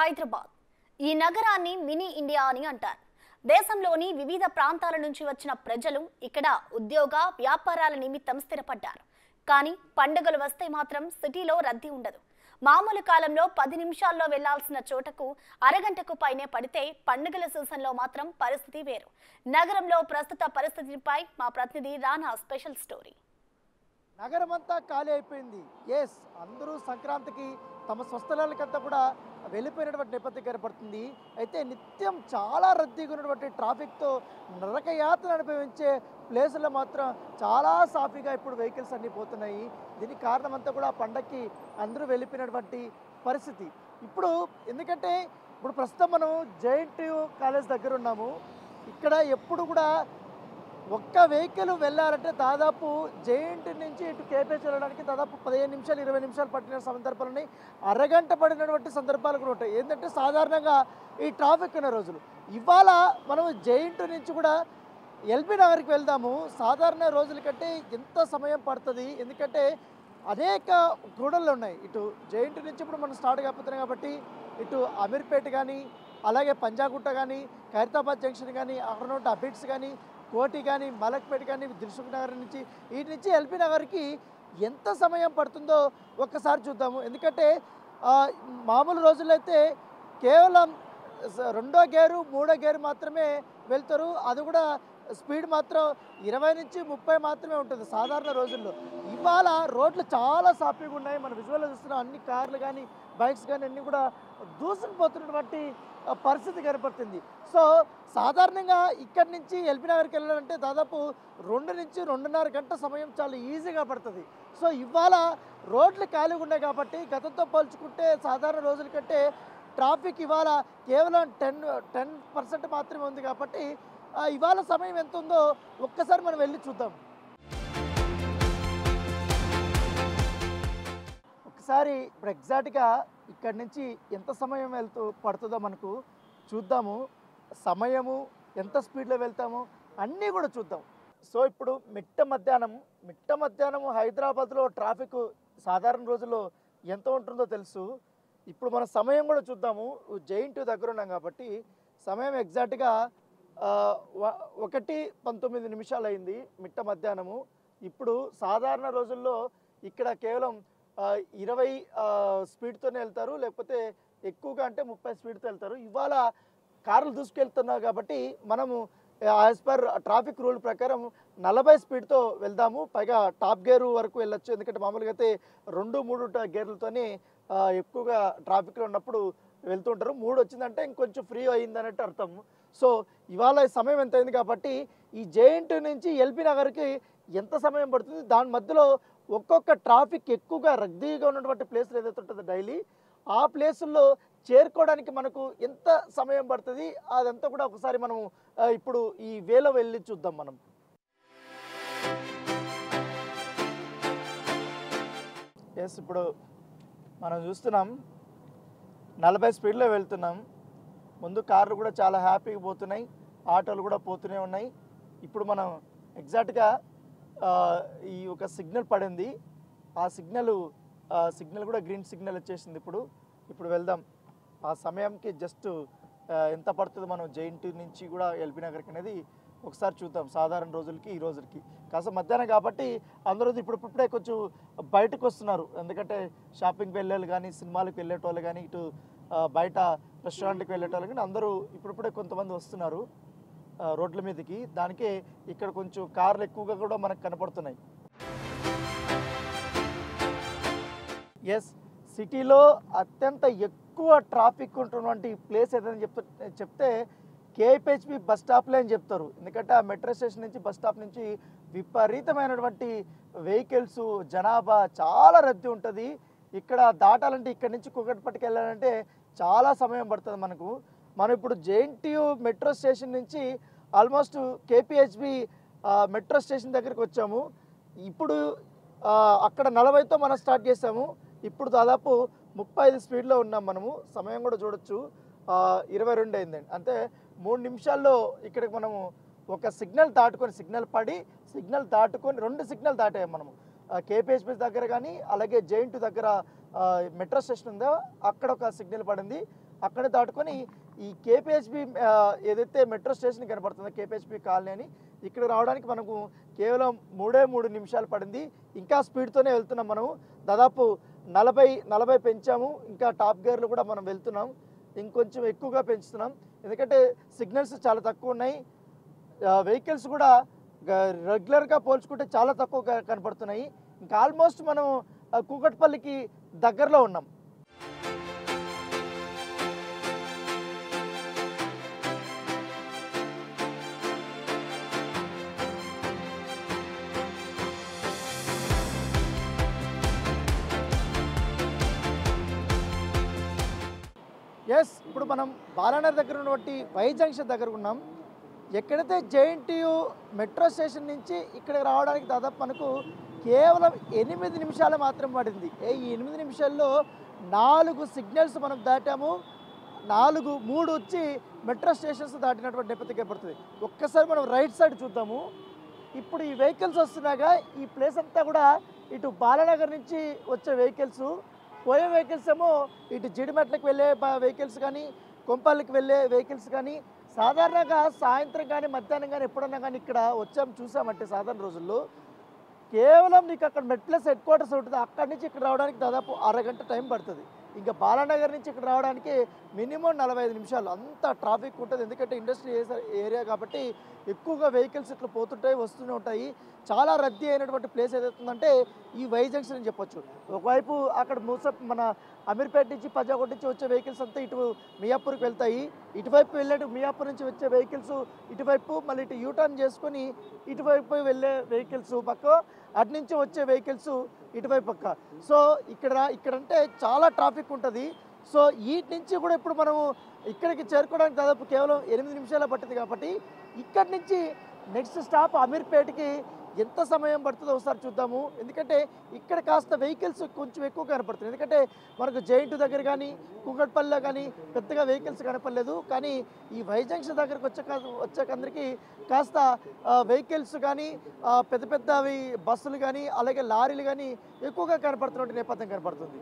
హైదరాబాద్ ఈ నగరాన్ని mini India అని అంటారు దేశంలోని వివిధ ప్రాంతాల నుంచి వచ్చిన ప్రజలు ఇక్కడ ఉద్యోగ వ్యాపారాల నిమిత్తం స్థిరపడ్డారు కానీ పండుగలు వస్తే మాత్రం సిటీలో రద్దీ ఉండదు మామూలు కాలంలో పది నిమిషాల్లో వెళ్లాల్సిన చోటకు అరగంటకు పైనే పడితే పండుగల సీజన్లో మాత్రం పరిస్థితి వేరు నగరంలో ప్రస్తుత పరిస్థితిపై మా ప్రతినిధి రానా స్పెషల్ స్టోరీ నగరమంతా ఖాళీ అయిపోయింది ఎస్ అందరూ సంక్రాంతికి తమ స్వస్థలాలకంతా కూడా వెళ్ళిపోయినటువంటి నేపథ్యం కనపడుతుంది అయితే నిత్యం చాలా రద్దీగా ఉన్నటువంటి ట్రాఫిక్తో నరకయాత్ర అనుభవించే ప్లేసుల్లో మాత్రం చాలా సాఫీగా ఇప్పుడు వెహికల్స్ అన్నీ పోతున్నాయి దీనికి కారణం అంతా కూడా పండక్కి అందరూ వెళ్ళిపోయినటువంటి పరిస్థితి ఇప్పుడు ఎందుకంటే ఇప్పుడు ప్రస్తుతం మనం జైంట్ కాలేజ్ దగ్గర ఉన్నాము ఇక్కడ ఎప్పుడు కూడా ఒక్క వెహికల్ వెళ్ళాలంటే దాదాపు జైంట్ నుంచి ఇటు కేపీహెచ్ వెళ్ళడానికి దాదాపు పదిహేను నిమిషాలు ఇరవై నిమిషాలు పట్టిన సందర్భాలు ఉన్నాయి అరగంట పడినటువంటి సందర్భాలు కూడా ఉంటాయి ఏంటంటే సాధారణంగా ఈ ట్రాఫిక్ ఉన్న రోజులు ఇవాళ మనం జైంట్ నుంచి కూడా ఎల్బీ నగర్కి వెళ్దాము సాధారణ రోజుల కంటే ఎంత సమయం పడుతుంది ఎందుకంటే అనేక కూడళ్ళు ఉన్నాయి ఇటు జైంట్ నుంచి ఇప్పుడు మనం స్టార్ట్ కాకపోతున్నాం కాబట్టి ఇటు అమీర్పేట కానీ అలాగే పంజాగుట్ట కానీ ఖైరతాబాద్ జంక్షన్ కానీ అక్కడ నుండి అబిట్స్ కానీ కోటి కానీ మలక్పేట కానీ దిల్సుఖ్ నగర్ నుంచి వీటి నుంచి ఎల్బీ నగర్కి ఎంత సమయం పడుతుందో ఒక్కసారి చూద్దాము ఎందుకంటే ఆ, మామూలు రోజుల్లో అయితే కేవలం స- రెండో గేరు మూడో గేరు మాత్రమే వెళ్తారు అది కూడా స్పీడ్ మాత్రం ఇరవై నుంచి ముప్పై మాత్రమే ఉంటుంది సాధారణ రోజుల్లో ఇవాళ రోడ్లు చాలా సాఫీగా ఉన్నాయి మన విజువల్లో చూస్తున్న అన్ని కార్లు కానీ బైక్స్ కానీ అన్నీ కూడా దూసుకుపోతున్నటువంటి ఆ, పరిస్థితి కనపడుతుంది సో సాధారణంగా ఇక్కడి నుంచి ఎల్బీ నగర్కి వెళ్ళాలంటే దాదాపు రెండు నుంచి రెండున్నర గంట సమయం చాలా ఈజీగా పడుతుంది సో ఇవాళ రోడ్లు ఖాళీగా ఉన్నాయి కాబట్టి గతంతో పోల్చుకుంటే సాధారణ రోజుల కంటే ట్రాఫిక్ ఇవాళ కేవలం టెన్ టెన్ పర్సెంట్ మాత్రమే ఉంది కాబట్టి ఆ, ఇవాళ సమయం ఎంత ఉందో ఒక్కసారి మనం వెళ్ళి చూద్దాం ఒకసారి ఇప్పుడు ఎగ్జాక్ట్గా ఇక్కడి నుంచి ఎంత సమయం వెళ్తూ పడుతుందో మనకు చూద్దాము సమయము ఎంత స్పీడ్లో వెళ్తాము అన్నీ కూడా చూద్దాం సో ఇప్పుడు మిట్ట మధ్యాహ్నం మిట్ట మధ్యాహ్నం హైదరాబాద్లో ట్రాఫిక్ సాధారణ రోజుల్లో ఎంత ఉంటుందో తెలుసు ఇప్పుడు మన సమయం కూడా చూద్దాము జైంట్ దగ్గర ఉన్నాం కాబట్టి సమయం ఎగ్జాక్ట్గా ఆ, వ- ఒకటి పంతొమ్మిది నిమిషాలు అయింది మిట్ట మధ్యాహ్నము ఇప్పుడు సాధారణ రోజుల్లో ఇక్కడ కేవలం ఆ, ఇరవై ఆ, స్పీడ్తోనే వెళ్తారు లేకపోతే ఎక్కువగా అంటే ముప్పై స్పీడ్తో వెళ్తారు ఇవాళ కార్లు దూసుకెళ్తున్నారు కాబట్టి మనము యాజ్ పర్ ట్రాఫిక్ రూల్ ప్రకారం నలభై స్పీడ్తో వెళ్దాము పైగా టాప్ గేర్ వరకు వెళ్ళొచ్చు ఎందుకంటే మామూలుగా అయితే రెండు మూడు ట- గేర్లతోనే ఆ, ఎక్కువగా ట్రాఫిక్లో ఉన్నప్పుడు వెళ్తుంటారు మూడు వచ్చిందంటే ఇంకొంచెం ఫ్రీ అయింది అన్నట్టు అర్థం సో ఇవాళ ఈ సమయం ఎంత అయింది కాబట్టి ఈ జేఎన్టీ నుంచి ఎల్బీ నగర్కి ఎంత సమయం పడుతుంది దాని మధ్యలో ఒక్కొక్క ట్రాఫిక్ ఎక్కువగా రద్దీగా ఉన్నటువంటి ప్లేస్లు ఏదైతే ఉంటుందో డైలీ ఆ ప్లేసుల్లో చేరుకోవడానికి మనకు ఎంత సమయం పడుతుంది అదంతా కూడా ఒకసారి మనం ఆ, ఇప్పుడు ఈ వేలో వెళ్ళి చూద్దాం మనం ఎస్ ఇప్పుడు మనం చూస్తున్నాం నలభై స్పీడ్లో వెళ్తున్నాం ముందు కార్లు కూడా చాలా హ్యాపీగా పోతున్నాయి ఆటోలు కూడా పోతూనే ఉన్నాయి ఇప్పుడు మనం ఎగ్జాక్ట్గా ఆ, ఈ ఒక సిగ్నల్ పడింది ఆ సిగ్నల్ సిగ్నల్ కూడా గ్రీన్ సిగ్నల్ వచ్చేసింది ఇప్పుడు ఇప్పుడు వెళ్దాం ఆ సమయంకి జస్ట్ ఎంత పడుతుందో మనం జైంట్ నుంచి కూడా ఎల్బీ నగర్కి అనేది ఒకసారి చూద్దాం సాధారణ రోజులకి ఈ రోజులకి కాస్త మధ్యాహ్నం కాబట్టి అందరూ ఇప్పుడు ఇప్పుడే కొంచెం బయటకు వస్తున్నారు ఎందుకంటే షాపింగ్కి వెళ్ళేవాళ్ళు కానీ సినిమాలకు వెళ్ళేటోళ్ళు కానీ ఇటు ఆ, బయట రెస్టారెంట్కి వెళ్ళేటోళ్ళు కానీ అందరూ ఇప్పుడిప్పుడే కొంతమంది వస్తున్నారు ఆ, రోడ్ల మీదకి దానికే ఇక్కడ కొంచెం కార్లు ఎక్కువగా కూడా మనకు కనపడుతున్నాయి ఎస్ సిటీలో అత్యంత ఎక్కువ ట్రాఫిక్ ఉంటున్నటువంటి ప్లేస్ ఏదైనా చెప్తే చెప్తే కేపీహెచ్పి బస్ స్టాప్లే అని చెప్తారు ఎందుకంటే ఆ మెట్రో స్టేషన్ నుంచి బస్ స్టాప్ నుంచి విపరీతమైనటువంటి వెహికల్స్ జనాభా చాలా రద్దీ ఉంటుంది ఇక్కడ దాటాలంటే ఇక్కడ నుంచి కుకట్పట్టుకు వెళ్ళాలంటే చాలా సమయం పడుతుంది మనకు మనం ఇప్పుడు జేఎన్టీయు మెట్రో స్టేషన్ నుంచి ఆల్మోస్ట్ కేపీహెచ్బి మెట్రో స్టేషన్ దగ్గరికి వచ్చాము ఇప్పుడు ఆ, అక్కడ నలభైతో మనం స్టార్ట్ చేసాము ఇప్పుడు దాదాపు ముప్పై ఐదు స్పీడ్లో ఉన్నాం మనము సమయం కూడా చూడొచ్చు ఆ, ఇరవై రెండు అయిందండి అంటే మూడు నిమిషాల్లో ఇక్కడికి మనము ఒక సిగ్నల్ దాటుకొని సిగ్నల్ పడి సిగ్నల్ దాటుకొని రెండు సిగ్నల్ దాటాము మనము కేపీహెచ్పి దగ్గర కానీ అలాగే జైంట్ దగ్గర ఆ, మెట్రో స్టేషన్ ఉందో అక్కడ ఒక సిగ్నల్ పడింది అక్కడ దాటుకొని ఈ కేపిహెచ్బి ఏదైతే మెట్రో స్టేషన్ కనబడుతుందో కేపిహెచ్బి కాలనీ అని ఇక్కడ రావడానికి మనకు కేవలం మూడే మూడు నిమిషాలు పడింది ఇంకా స్పీడ్తోనే వెళ్తున్నాం మనం దాదాపు నలభై నలభై పెంచాము ఇంకా టాప్ గేర్లు కూడా మనం వెళ్తున్నాం ఇంకొంచెం ఎక్కువగా పెంచుతున్నాం ఎందుకంటే సిగ్నల్స్ చాలా తక్కువ ఉన్నాయి వెహికల్స్ కూడా గ- రెగ్యులర్గా పోల్చుకుంటే చాలా తక్కువ క- కనపడుతున్నాయి ఇంకా ఆల్మోస్ట్ మనం ఆ, కూకట్పల్లికి దగ్గరలో ఉన్నాం ఎస్ ఇప్పుడు మనం బాలానగర్ దగ్గర ఉన్నటువంటి వై జంక్షన్ దగ్గర ఉన్నాం ఎక్కడైతే జేఎన్టీయు మెట్రో స్టేషన్ నుంచి ఇక్కడికి రావడానికి దాదాపు మనకు కేవలం ఎనిమిది నిమిషాలు మాత్రం పడింది ఏ ఈ ఎనిమిది నిమిషాల్లో నాలుగు సిగ్నల్స్ మనం దాటాము నాలుగు మూడు వచ్చి మెట్రో స్టేషన్స్ దాటినటువంటి నేపథ్యం ఏర్పడుతుంది ఒక్కసారి మనం రైట్ సైడ్ చూద్దాము ఇప్పుడు ఈ వెహికల్స్ వస్తున్నాగా ఈ ప్లేస్ అంతా కూడా ఇటు బాలనగర్ నుంచి వచ్చే వెహికల్స్ పోయే వెహికల్స్ ఏమో ఇటు జిడిమెట్లకు వెళ్ళే వెహికల్స్ కానీ కొంపల్లికి వెళ్ళే వెహికల్స్ కానీ సాధారణంగా సాయంత్రం కానీ మధ్యాహ్నం కానీ ఎప్పుడన్నా కానీ ఇక్కడ వచ్చాం చూసామంటే సాధారణ రోజుల్లో కేవలం నీకు అక్కడ మెట్లెస్ హెడ్ క్వార్టర్స్ ఉంటుంది అక్కడి నుంచి ఇక్కడ రావడానికి దాదాపు అరగంట టైం పడుతుంది ఇంకా బాలానగర్ నుంచి ఇక్కడ రావడానికి మినిమం నలభై ఐదు నిమిషాలు అంత ట్రాఫిక్ ఉంటుంది ఎందుకంటే ఇండస్ట్రీ ఏరియా కాబట్టి ఎక్కువగా వెహికల్స్ ఇట్లా పోతుంటాయి వస్తూనే ఉంటాయి చాలా రద్దీ అయినటువంటి ప్లేస్ ఏదైతుందంటే ఈ వై జంక్షన్ అని చెప్పొచ్చు ఒకవైపు అక్కడ మూస మన అమీర్పేట నుంచి పంజాగుట్ నుంచి వచ్చే వెహికల్స్ అంతా ఇటు మియాపూర్కి వెళ్తాయి ఇటువైపు వెళ్ళేటు మియాపూర్ నుంచి వచ్చే వెహికల్స్ ఇటువైపు మళ్ళీ ఇటు యూటర్న్ చేసుకొని ఇటువైపు వెళ్ళే వెహికల్స్ పక్క అటు నుంచి వచ్చే వెహికల్స్ ఇటువైపు పక్క సో ఇక్కడ ఇక్కడ అంటే చాలా ట్రాఫిక్ ఉంటుంది సో వీటి నుంచి కూడా ఇప్పుడు మనము ఇక్కడికి చేరుకోవడానికి దాదాపు కేవలం ఎనిమిది నిమిషాలు పట్టింది కాబట్టి ఇక్కడి నుంచి నెక్స్ట్ స్టాప్ అమీర్పేటకి ఎంత సమయం పడుతుందో ఒకసారి చూద్దాము ఎందుకంటే ఇక్కడ కాస్త వెహికల్స్ కొంచెం ఎక్కువ కనపడుతుంది ఎందుకంటే మనకు జైంట్ దగ్గర కానీ కుకట్పల్లిలో కానీ పెద్దగా వెహికల్స్ కనపడలేదు కానీ ఈ వై జంక్షన్ దగ్గరకు వచ్చాక వచ్చాకందరికీ కాస్త వెహికల్స్ కానీ ఆ, పెద్ద పెద్దవి బస్సులు కానీ అలాగే లారీలు కానీ ఎక్కువగా కనపడుతున్నట్టు నేపథ్యం కనపడుతుంది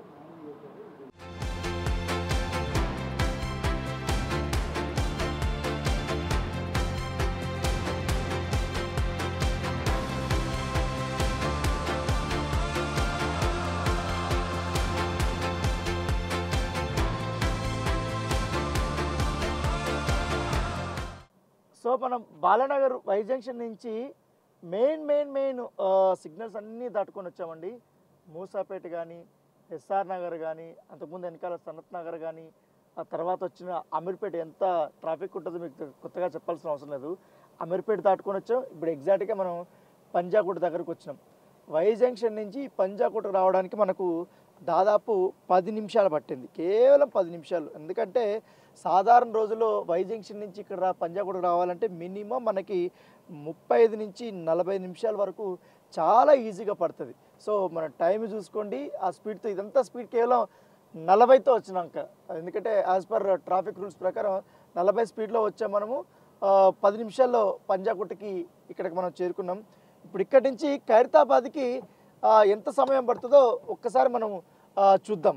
సో మనం బాలానగర్ వై జంక్షన్ నుంచి మెయిన్ మెయిన్ మెయిన్ సిగ్నల్స్ అన్నీ దాటుకొని వచ్చామండి మూసాపేట కానీ ఎస్ఆర్ నగర్ కానీ అంతకుముందు వెనకాల సనత్ నగర్ కానీ ఆ తర్వాత వచ్చిన అమీర్పేట ఎంత ట్రాఫిక్ ఉంటుందో మీకు కొత్తగా చెప్పాల్సిన అవసరం లేదు అమీర్పేట దాటుకొని వచ్చాం ఇప్పుడు ఎగ్జాక్ట్గా మనం పంజాగుట్ట దగ్గరకు వచ్చినాం వై జంక్షన్ నుంచి పంజాగుట్టకు రావడానికి మనకు దాదాపు పది నిమిషాలు పట్టింది కేవలం పది నిమిషాలు ఎందుకంటే సాధారణ రోజుల్లో వై జంక్షన్ నుంచి ఇక్కడ రా పంజాగుట్టకు రావాలంటే మినిమం మనకి ముప్పై ఐదు నుంచి నలభై నిమిషాల వరకు చాలా ఈజీగా పడుతుంది సో మన టైం చూసుకోండి ఆ స్పీడ్తో ఇదంతా స్పీడ్ కేవలం నలభైతో వచ్చినాక ఎందుకంటే యాజ్ పర్ ట్రాఫిక్ రూల్స్ ప్రకారం నలభై స్పీడ్లో వచ్చాం మనము ఆ, పది నిమిషాల్లో పంజాగుట్టకి ఇక్కడికి మనం చేరుకున్నాం ఇప్పుడు ఇక్కడి నుంచి ఖైరతాబాద్కి ఆ, ఎంత సమయం పడుతుందో ఒక్కసారి మనం ఆ, చూద్దాం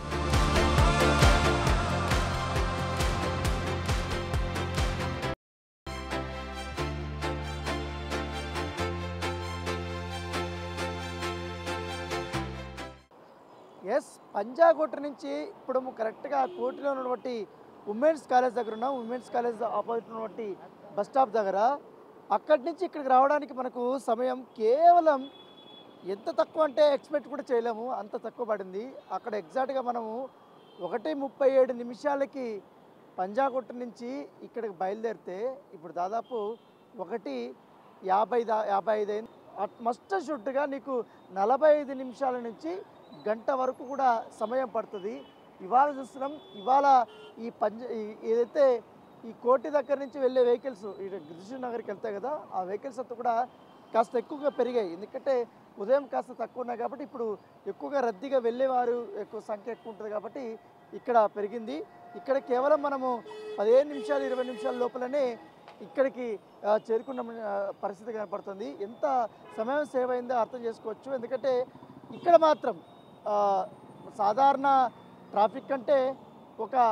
ఎస్ పంజాగుట్ట నుంచి ఇప్పుడు కరెక్ట్గా కోటిలో ఉన్నటువంటి ఉమెన్స్ కాలేజ్ దగ్గర ఉన్నాం ఉమెన్స్ కాలేజ్ ఆపోజిట్ ఉన్నటువంటి బస్ స్టాప్ దగ్గర అక్కడి నుంచి ఇక్కడికి రావడానికి మనకు సమయం కేవలం ఎంత తక్కువ అంటే ఎక్స్పెక్ట్ కూడా చేయలేము అంత తక్కువ పడింది అక్కడ ఎగ్జాక్ట్గా మనము ఒకటి ముప్పై ఏడు నిమిషాలకి పంజాగుట్ట నుంచి ఇక్కడికి బయలుదేరితే ఇప్పుడు దాదాపు ఒకటి యాభై దా యాభై ఐదు అయింది మస్ట్ షుడ్గా నీకు నలభై ఐదు నిమిషాల నుంచి గంట వరకు కూడా సమయం పడుతుంది ఇవాళ చూస్తున్నాం ఇవాళ ఈ పంజ ఈ- ఏదైతే ఈ కోటి దగ్గర నుంచి వెళ్ళే వెహికల్స్ ఈ గిరిజన నగర్కి వెళ్తాయి కదా ఆ వెహికల్స్ అంతా కూడా కాస్త ఎక్కువగా పెరిగాయి ఎందుకంటే ఉదయం కాస్త తక్కువ ఉన్నాయి కాబట్టి ఇప్పుడు ఎక్కువగా రద్దీగా వెళ్ళేవారు ఎక్కువ సంఖ్య ఎక్కువ ఉంటుంది కాబట్టి ఇక్కడ పెరిగింది ఇక్కడ కేవలం మనము పదిహేను నిమిషాలు ఇరవై నిమిషాల లోపలనే ఇక్కడికి ఆ, చేరుకున్న ఆ, పరిస్థితి కనపడుతుంది ఎంత సమయం సేవ్ అయిందో అర్థం చేసుకోవచ్చు ఎందుకంటే ఇక్కడ మాత్రం ఆ, సాధారణ ట్రాఫిక్ అంటే ఒక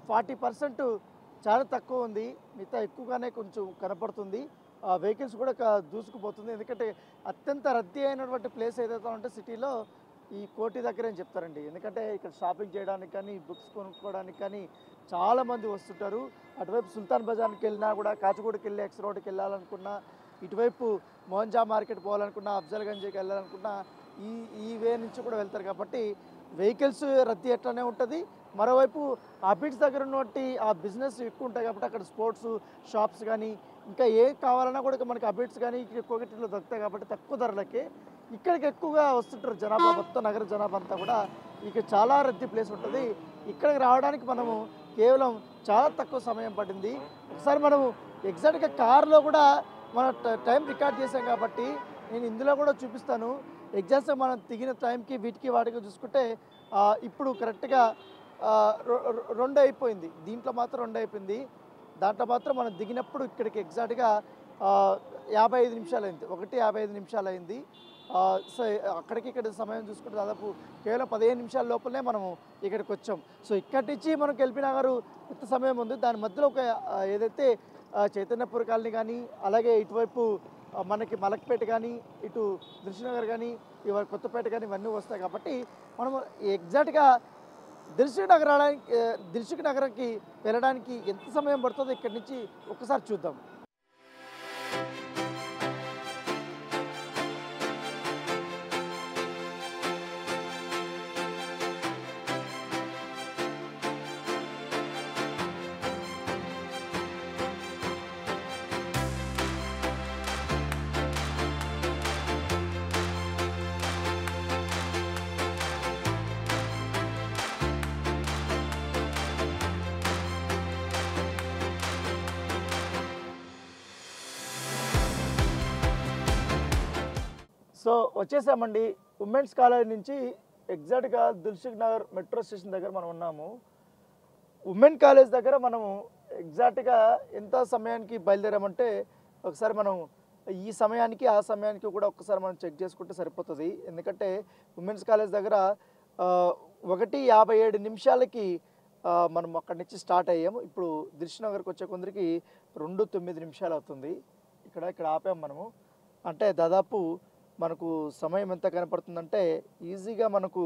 ఫార్టీ పర్సెంట్ చాలా తక్కువ ఉంది మిగతా ఎక్కువగానే కొంచెం కనపడుతుంది వెహికల్స్ కూడా క- దూసుకుపోతుంది ఎందుకంటే అత్యంత రద్దీ అయినటువంటి ప్లేస్ ఏదైతే ఉంటే సిటీలో ఈ కోటి దగ్గర అని చెప్తారండి ఎందుకంటే ఇక్కడ షాపింగ్ చేయడానికి కానీ బుక్స్ కొనుక్కోవడానికి కానీ చాలామంది వస్తుంటారు అటువైపు సుల్తాన్ బజార్కి వెళ్ళినా కూడా కాచిగూడకి వెళ్ళి ఎక్స్ రోడ్కి వెళ్ళాలనుకున్నా ఇటువైపు మోహన్జా మార్కెట్ పోవాలనుకున్నా అఫ్జల్గంజ్కి వెళ్ళాలనుకున్నా ఈ ఈ వే నుంచి కూడా వెళ్తారు కాబట్టి వెహికల్స్ రద్దీ ఎట్లానే ఉంటుంది మరోవైపు ఆ బీచ్ దగ్గర ఉన్నటువంటి ఆ బిజినెస్ ఎక్కువ ఉంటాయి కాబట్టి అక్కడ స్పోర్ట్స్ షాప్స్ కానీ ఇంకా ఏం కావాలన్నా కూడా మనకి అబిట్స్ కానీ ఇక్కడ కోగిటిలో దొరుకుతాయి కాబట్టి తక్కువ ధరలకి ఇక్కడికి ఎక్కువగా వస్తుంటారు జనాభా మొత్తం నగర జనాభా అంతా కూడా ఇక చాలా రద్దీ ప్లేస్ ఉంటుంది ఇక్కడికి రావడానికి మనము కేవలం చాలా తక్కువ సమయం పడింది ఒకసారి మనము ఎగ్జాక్ట్గా కార్లో కూడా మన ట- టైం రికార్డ్ చేసాం కాబట్టి నేను ఇందులో కూడా చూపిస్తాను ఎగ్జాక్ట్గా మనం దిగిన టైంకి వీటికి వాటికి చూసుకుంటే ఆ, ఇప్పుడు కరెక్ట్గా ఆ, రొ- రొ- రెండు అయిపోయింది దీంట్లో మాత్రం రెండు అయిపోయింది దాంట్లో మాత్రం మనం దిగినప్పుడు ఇక్కడికి ఎగ్జాక్ట్గా ఆ, యాభై ఐదు నిమిషాలు అయింది ఒకటి యాభై ఐదు నిమిషాలు అయింది ఆ, సో అక్కడికి ఇక్కడ సమయం చూసుకుంటే దాదాపు కేవలం పదిహేను నిమిషాల లోపలనే మనము ఇక్కడికి వచ్చాం సో ఇక్కడి నుంచి మనకు ఎల్పి నగర్ ఎంత సమయం ఉంది దాని మధ్యలో ఒక ఆ, ఏదైతే ఆ, చైతన్యపుర కాలనీ కానీ అలాగే ఇటువైపు ఆ, మనకి మలక్పేట కానీ ఇటు దిల్సునగర్ కానీ ఇవాళ కొత్తపేట కానీ ఇవన్నీ వస్తాయి కాబట్టి మనము ఎగ్జాక్ట్గా దిల్సుఖ్ నగరానికి దిల్సుఖ్ నగరంకి వెళ్ళడానికి ఎంత సమయం పడుతుందో ఇక్కడి నుంచి ఒక్కసారి చూద్దాం సో వచ్చేసామండి ఉమెన్స్ కాలేజ్ నుంచి ఎగ్జాక్ట్గా దిల్సుఖ్ నగర్ మెట్రో స్టేషన్ దగ్గర మనం ఉన్నాము ఉమెన్ కాలేజ్ దగ్గర మనము ఎగ్జాక్ట్గా ఎంత సమయానికి బయలుదేరామంటే ఒకసారి మనం ఈ సమయానికి ఆ సమయానికి కూడా ఒక్కసారి మనం చెక్ చేసుకుంటే సరిపోతుంది ఎందుకంటే ఉమెన్స్ కాలేజ్ దగ్గర ఆ, ఒకటి యాభై ఏడు నిమిషాలకి ఆ, మనం అక్కడి నుంచి స్టార్ట్ అయ్యాము ఇప్పుడు దిల్సునగర్కి వచ్చే కొందరికి రెండు తొమ్మిది నిమిషాలు అవుతుంది ఇక్కడ ఇక్కడ ఆపాము మనము అంటే దాదాపు మనకు సమయం ఎంత కనపడుతుందంటే ఈజీగా మనకు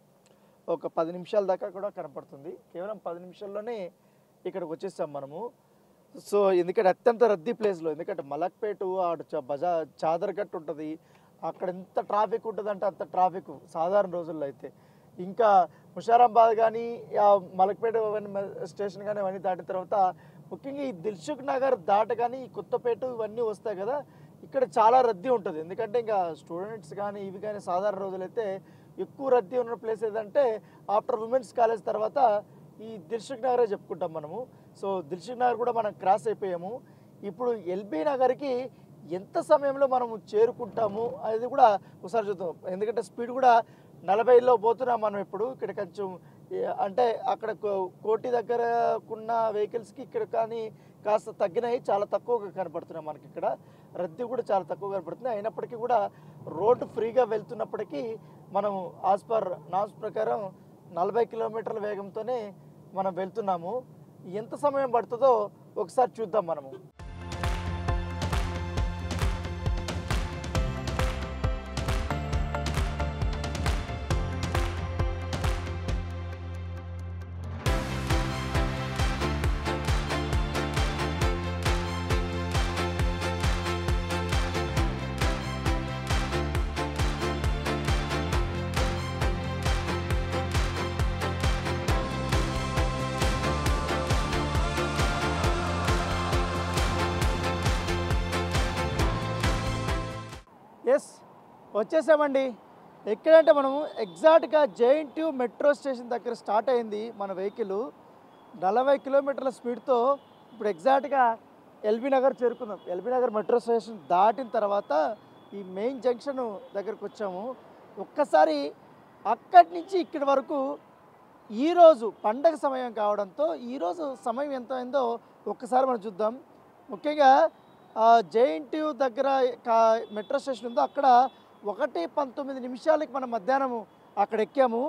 ఒక పది నిమిషాల దాకా కూడా కనపడుతుంది కేవలం పది నిమిషాల్లోనే ఇక్కడికి వచ్చేసాం మనము సో ఎందుకంటే అత్యంత రద్దీ ప్లేస్లో ఎందుకంటే మలక్పేట ఆడు చ- బజా చాదర్గట్ ఉంటుంది అక్కడ ఎంత ట్రాఫిక్ ఉంటుంది అంటే అంత ట్రాఫిక్ సాధారణ రోజుల్లో అయితే ఇంకా ముషారాబాద్ కానీ ఆ మలక్పేట అవన్నీ మ- స్టేషన్ కానీ అవన్నీ దాటిన తర్వాత ముఖ్యంగా ఈ దిల్సుఖ్ నగర్ దాటగానే ఈ కొత్తపేట ఇవన్నీ వస్తాయి కదా ఇక్కడ చాలా రద్దీ ఉంటుంది ఎందుకంటే ఇంకా స్టూడెంట్స్ కానీ ఇవి కానీ సాధారణ రోజులైతే ఎక్కువ రద్దీ ఉన్న ప్లేస్ ఏదంటే ఆఫ్టర్ ఉమెన్స్ కాలేజ్ తర్వాత ఈ దిల్సుఖ్ నగరే చెప్పుకుంటాం మనము సో దిల్సుఖ్ నగర్ కూడా మనం క్రాస్ అయిపోయాము ఇప్పుడు ఎల్బీ నగర్కి ఎంత సమయంలో మనము చేరుకుంటాము అనేది కూడా ఒకసారి చూద్దాం ఎందుకంటే స్పీడ్ కూడా నలభైలో పోతున్నాం మనం ఇప్పుడు ఇక్కడ కొంచెం ఏ, అంటే అక్కడ కో- కోటి దగ్గరకున్న వెహికల్స్కి ఇక్కడ కానీ కాస్త తగ్గినాయి చాలా తక్కువగా కనపడుతున్నాయి మనకి ఇక్కడ రద్దీ కూడా చాలా తక్కువ కనపడుతుంది అయినప్పటికీ కూడా రోడ్డు ఫ్రీగా వెళ్తున్నప్పటికీ మనం ఆస్ పర్ నామ్స్ ప్రకారం నలభై కిలోమీటర్ల వేగంతోనే మనం వెళ్తున్నాము ఎంత సమయం పడుతుందో ఒకసారి చూద్దాం మనము ఎస్ వచ్చేసామండి ఎక్కడంటే మనము ఎగ్జాక్ట్గా జేఎన్టీయూ మెట్రో స్టేషన్ దగ్గర స్టార్ట్ అయింది మన వెహికల్ నలభై కిలోమీటర్ల స్పీడ్తో ఇప్పుడు ఎగ్జాక్ట్గా ఎల్బీ నగర్ చేరుకున్నాం ఎల్బీ నగర్ మెట్రో స్టేషన్ దాటిన తర్వాత ఈ మెయిన్ జంక్షన్ దగ్గరకు వచ్చాము ఒక్కసారి అక్కడి నుంచి ఇక్కడి వరకు ఈరోజు పండగ సమయం కావడంతో ఈరోజు సమయం ఎంత అయిందో ఒక్కసారి మనం చూద్దాం ముఖ్యంగా జేఎన్టీయూ దగ్గర కా- మెట్రో స్టేషన్ ఉందో అక్కడ ఒకటి పంతొమ్మిది నిమిషాలకి మనం మధ్యాహ్నం అక్కడ ఎక్కాము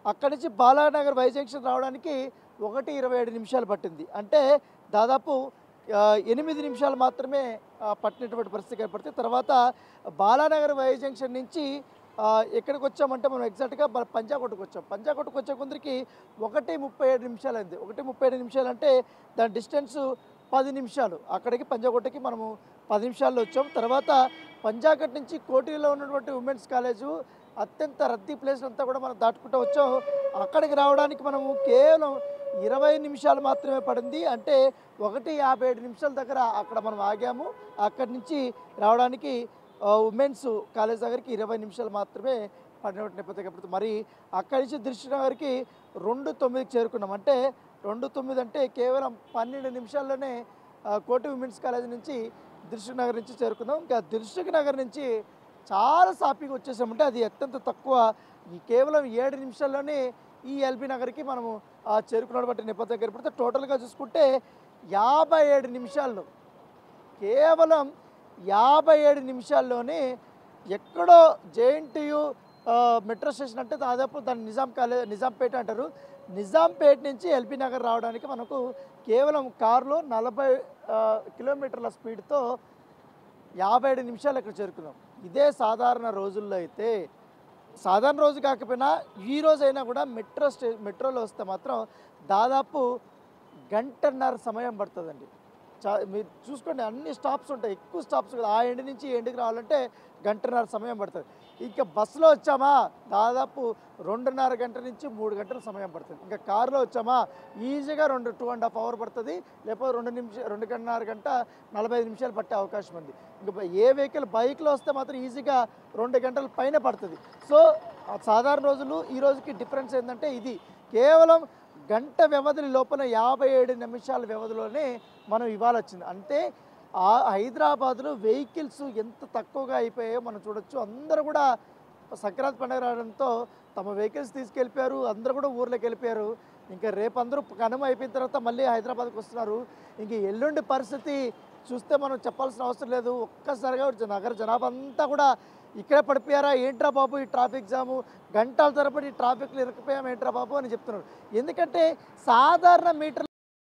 అక్కడి నుంచి బాలానగర్ వై జంక్షన్ రావడానికి ఒకటి ఇరవై ఏడు నిమిషాలు పట్టింది అంటే దాదాపు ఆ, ఎనిమిది నిమిషాలు మాత్రమే ఆ, పట్టినటువంటి పరిస్థితి ఏర్పడుతుంది తర్వాత బాలానగర్ వై జంక్షన్ నుంచి ఆ, ఎక్కడికి వచ్చామంటే మనం ఎగ్జాక్ట్గా బ- పంజాకోటకు వచ్చాం పంజాకోటకు వచ్చే కొందరికి ఒకటి ముప్పై ఏడు నిమిషాలు అయింది ఒకటి ముప్పై ఏడు నిమిషాలు అంటే దాని డిస్టెన్స్ పది నిమిషాలు అక్కడికి పంజాకోటకి మనము పది నిమిషాల్లో వచ్చాం తర్వాత పంజాగట్ నుంచి కోటిలో ఉన్నటువంటి ఉమెన్స్ కాలేజు అత్యంత రద్దీ ప్లేస్ అంతా కూడా మనం దాటుకుంటూ వచ్చాం అక్కడికి రావడానికి మనము కేవలం ఇరవై నిమిషాలు మాత్రమే పడింది అంటే ఒకటి యాభై ఏడు నిమిషాల దగ్గర అక్కడ మనం ఆగాము అక్కడి నుంచి రావడానికి ఉమెన్స్ కాలేజ్ దగ్గరికి ఇరవై నిమిషాలు మాత్రమే పడినటువంటి నేపథ్యం కనపడుతుంది మరి అక్కడి నుంచి దృష్టినగర్కి రెండు తొమ్మిదికి చేరుకున్నాం అంటే రెండు తొమ్మిది అంటే కేవలం పన్నెండు నిమిషాల్లోనే ఆ, కోటి ఉమెన్స్ కాలేజ్ నుంచి దిల్సుఖ్ నగర్ నుంచి చేరుకున్నాం ఇంకా దిల్సుఖ్ నగర్ నుంచి చాలా సాఫీగా వచ్చేసామంటే అది అత్యంత తక్కువ ఈ కేవలం ఏడు నిమిషాల్లోనే ఈ ఎల్బీ నగర్కి మనము ఆ, చేరుకున్నటువంటి నేపథ్యం కనపడితే టోటల్గా చూసుకుంటే యాభై ఏడు నిమిషాల్లో కేవలం యాభై ఏడు నిమిషాల్లోనే ఎక్కడో జేఎన్టీయు మెట్రో స్టేషన్ అంటే దాదాపు దాన్ని నిజాం కాలేజ్ నిజాంపేట అంటారు నిజాంపేట నుంచి ఎల్బీ నగర్ రావడానికి మనకు కేవలం కారులో నలభై ఆ, కిలోమీటర్ల స్పీడ్తో యాభై ఏడు నిమిషాలు ఇక్కడ చేరుకున్నాం ఇదే సాధారణ రోజుల్లో అయితే సాధారణ రోజు కాకపోయినా ఈ రోజు అయినా కూడా మెట్రో స్టే మెట్రోలో వస్తే మాత్రం దాదాపు గంటన్నర సమయం పడుతుందండి చా మీరు చూసుకోండి అన్ని స్టాప్స్ ఉంటాయి ఎక్కువ స్టాప్స్ కదా ఆ ఎండ్ నుంచి ఈ ఎండ్కి రావాలంటే గంటన్నర సమయం పడుతుంది ఇంకా బస్సులో వచ్చామా దాదాపు రెండున్నర గంట నుంచి మూడు గంటల సమయం పడుతుంది ఇంకా కారులో వచ్చామా ఈజీగా రెండు టూ అండ్ హాఫ్ అవర్ పడుతుంది లేకపోతే రెండు నిమిషం రెండు గంటన్నర గంట నలభై ఐదు నిమిషాలు పట్టే అవకాశం ఉంది ఇంకా బ- ఏ వెహికల్ బైక్లో వస్తే మాత్రం ఈజీగా రెండు గంటల పైన పడుతుంది సో ఆ సాధారణ రోజులు ఈ రోజుకి డిఫరెన్స్ ఏంటంటే ఇది కేవలం గంట వ్యవధి లోపల యాభై ఏడు నిమిషాల వ్యవధిలోనే మనం ఇవాళ వచ్చింది అంటే ఆ హైదరాబాద్లో వెహికల్స్ ఎంత తక్కువగా అయిపోయాయో మనం చూడొచ్చు అందరూ కూడా సంక్రాంతి పండుగ రావడంతో తమ వెహికల్స్ తీసుకెళ్ళిపోయారు అందరూ కూడా ఊర్లోకి వెళ్ళిపోయారు ఇంకా రేపు అందరూ కనుమ అయిపోయిన తర్వాత మళ్ళీ హైదరాబాద్కి వస్తున్నారు ఇంక ఎల్లుండి పరిస్థితి చూస్తే మనం చెప్పాల్సిన అవసరం లేదు ఒక్కసారిగా వచ్చి నగర జనాభా అంతా కూడా ఇక్కడే పడిపోయారా ఏంట్రా బాబు ఈ ట్రాఫిక్ జాము గంటల తరబడి ఈ ట్రాఫిక్లో ఇరకపోయాం ఏంట్రా బాబు అని చెప్తున్నారు ఎందుకంటే సాధారణ మీటర్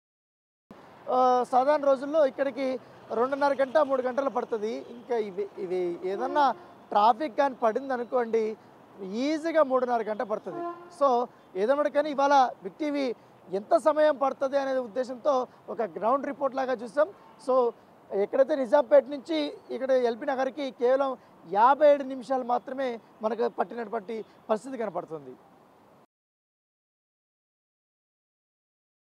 ఆ, సాధారణ రోజుల్లో ఇక్కడికి రెండున్నర గంట మూడు గంటలు పడుతుంది ఇంకా ఇవి ఇవి ఏదన్నా ట్రాఫిక్ కానీ పడింది అనుకోండి ఈజీగా మూడున్నర గంట పడుతుంది సో ఏదన్నా కానీ ఇవాళ బిగ్ టీవీ ఎంత సమయం పడుతుంది అనే ఉద్దేశంతో ఒక గ్రౌండ్ రిపోర్ట్ లాగా చూసాం సో ఎక్కడైతే నిజాంపేట నుంచి ఇక్కడ ఎల్బీ నగర్కి కేవలం యాభై ఏడు నిమిషాలు మాత్రమే మనకు పట్టినటువంటి పరిస్థితి కనపడుతుంది